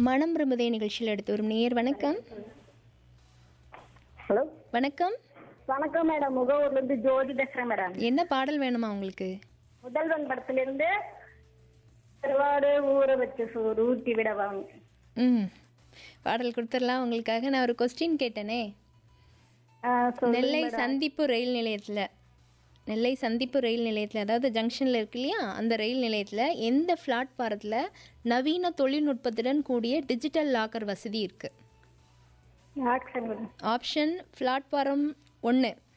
மனம் விரும்புதே நிகழ்ச்சியில் எடுத்து வரும் நேயர் வணக்கம் ஹலோ வணக்கம் வணக்கம் மேடம் முகவூர்ல இருந்து ஜோதி பேசுறேன் மேடம் என்ன பாடல் வேணுமா உங்களுக்கு முதல்வன் படத்துல இருந்து கருவாடு ஊற வச்ச சோறு ஊட்டி விட வாங்க ம் பாடல் கொடுத்துடலாம் உங்களுக்காக நான் ஒரு கொஸ்டின் கேட்டேனே ஆ, சொல்லுங்க நெல்லை madam. சந்திப்பு ரயில் நிலையத்தில் நெல்லை சந்திப்பு ரயில் நிலையத்தில் அதாவது ஜங்ஷனில் இருக்கு இல்லையா அந்த ரயில் நிலையத்தில் எந்த பிளாட்பாரத்தில் நவீன தொழில்நுட்பத்துடன் கூடிய டிஜிட்டல் லாக்கர் வசதி இருக்குது ஆக்ஷன் மேடம். ஆப்ஷன் பிளாட்பாரம் ஒன்று